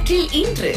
வரலாற்றில் இன்று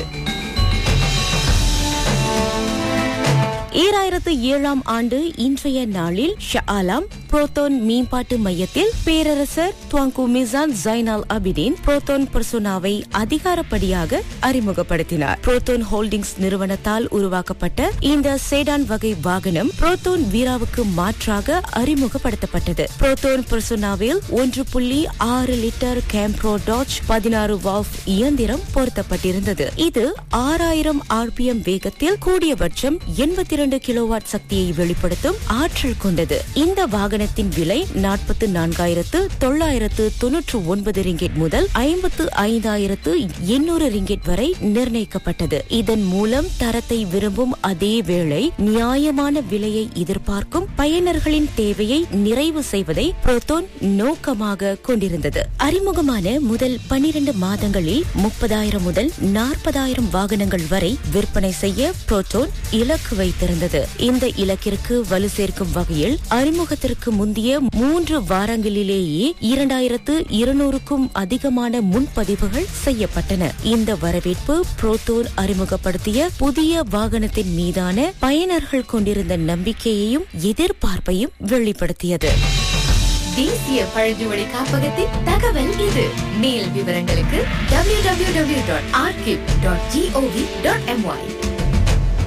ஈராயிரத்து ஏழாம் ஆண்டு இன்றைய நாளில் ஷஆலாம் புரோத்தோன் மேம்பாட்டு மையத்தில் பேரரசர் துவாங்கு மிசான் ஜைனால் அபிடின் புரோத்தோன் பர்சுனாவை அதிகாரப்படியாக அறிமுகப்படுத்தினார் புரோத்தோன் ஹோல்டிங்ஸ் நிறுவனத்தால் உருவாக்கப்பட்ட இந்த சேடான் வகை வாகனம் புரோத்தோன் வீராவுக்கு மாற்றாக அறிமுகப்படுத்தப்பட்டது புரோத்தோன் பர்சுனாவில் ஒன்று புள்ளி ஆறு லிட்டர் கேம்ப்ரோ டாச் பதினாறு வால்வ் இயந்திரம் பொருத்தப்பட்டிருந்தது இது ஆறாயிரம் ஆர்பிஎம் வேகத்தில் கூடியபட்சம் எண்பத்தி இரண்டு கிலோவாட் சக்தியை வெளிப்படுத்தும் ஆற்றல் கொண்டது இந்த வாகனத்தின் விலை நாற்பத்து நான்காயிரத்து தொள்ளாயிரத்து தொன்னூற்று ஒன்பது ரிங்கெட் முதல் ஐம்பத்து ஐந்தாயிரத்து எண்ணூறு ரிங்கெட் வரை நிர்ணயிக்கப்பட்டது இதன் மூலம் தரத்தை விரும்பும் அதே வேளை நியாயமான விலையை எதிர்பார்க்கும் பயனர்களின் தேவையை நிறைவு செய்வதை புரோத்தோன் நோக்கமாக கொண்டிருந்தது அறிமுகமான முதல் பனிரெண்டு மாதங்களில் முப்பதாயிரம் முதல் நாற்பதாயிரம் வாகனங்கள் வரை விற்பனை செய்ய புரோட்டோன் இலக்கு வைத்திருந்தது இந்த இலக்கிற்கு வலு சேர்க்கும் வகையில் அறிமுகத்திற்கு முந்தைய மூன்று வாரங்களிலேயே இரண்டாயிரத்து இருநூறுக்கும் அதிகமான முன்பதிவுகள் செய்யப்பட்டன இந்த வரவேற்பு புரோட்டோன் அறிமுகப்படுத்திய புதிய வாகனத்தின் மீதான பயனர்கள் கொண்டிருந்த நம்பிக்கையையும் எதிர்பார்ப்பையும் வெளிப்படுத்தியது தேசிய பழங்குடி காப்பகத்தின் தகவல் இது மேல் விவரங்களுக்கு www.archive.gov.my